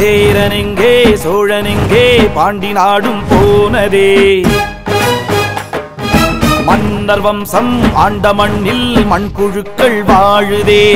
சேரனெங்கே சோழனெங்கே பாண்டி நாடும் போனதே மன்னர் வம்சம் ஆண்ட மண்ணில் மண்புழுக்கள் வாழுதே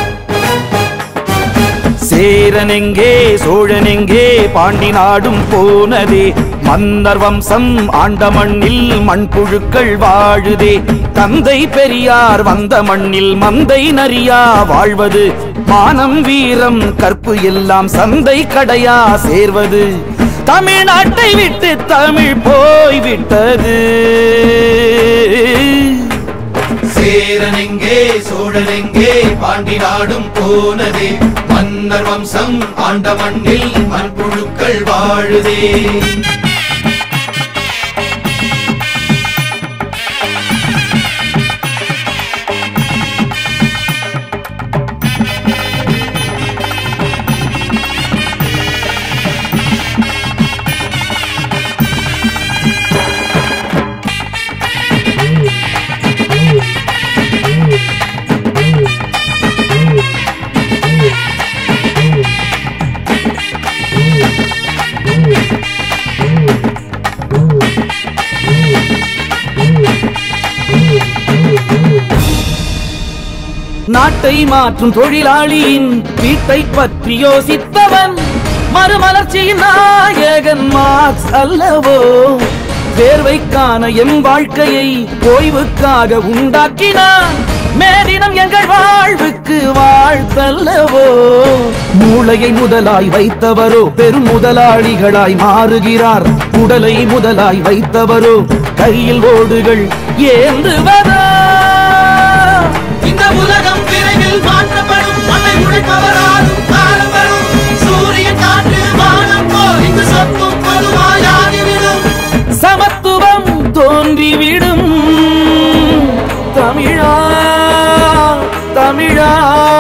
சேரனெங்கே சோழனெங்கே பாண்டி நாடும் போனதே மன்னர் வம்சம் ஆண்ட மண்ணில் மண்புழுக்கள் வாழுதே தந்தை பெரியார் வந்த மண்ணில் மந்தை நரியா வாழ்வது மானம் வீரம் கற்பு எல்லாம் சந்தை கடையா சேர்வது தமிழ்நாட்டை விட்டு தமிழ் போய்விட்டது சேரனெங்கே சோழனெங்கே பாண்டி நாடும் போனதே மன்னர் வம்சம் ஆண்ட மண்ணில் மண்புழுக்கள் வாழுதே நாட்டை மாற்றும் தொழிலாளியின் வீட்டை பற்றி யோசித்தவன் மறுமலர்ச்சியின் நாயகன் மார்க்ஸ் அல்லவோ தேர்வைக்கான எம் வாழ்க்கையை ஓய்வுக்காக உண்டாக்கினான் மேதினம் எங்கள் வாழ்வுக்கு வாழ்த்தல்லவோ மூளையை முதலாய் வைத்தவரோ பெரும் முதலாளிகளாய் மாறுகிறார் உடலை முதலாய் வைத்தவரோ கையில் ஓடுகள் ஏந்துவதா இந்த உலகம் விரைவில் மாற்றப்படும் மண்ணை உழைப்பவராலும் காலம் வரும் சூரியன் காற்று வானம் போல் இங்கு சொத்தும் பொதுவாயாகிவிடும் சமத்துவம் தோன்றிவிடும் தமிழா தமிழா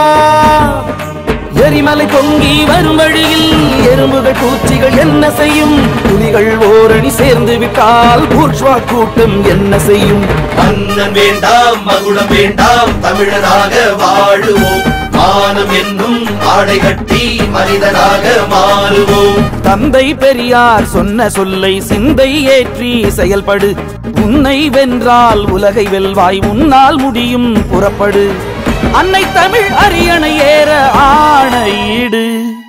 எரிமலை பொங்கி வரும் வழியில் எறும்புகள் பூச்சிகள் என்ன செய்யும் புலிகள் ஓரணி சேர்ந்து விட்டால் பூர்ஷ்வா கூட்டம் என்ன செய்யும் மன்னன் வேண்டாம் மகுடம் வேண்டாம் தமிழராக வாழுவோம் மானம் என்னும் ஆடை கட்டி மனிதனாக மாறுவோம் தந்தை பெரியார் சொன்ன சொல்லை சிந்தை ஏற்றி செயல்படு உன்னை வென்றால் உலகை வெல்வாய் உன்னால் முடியும் புறப்படு அன்னை தமிழ் அரியணை ஏற ஆணையிடு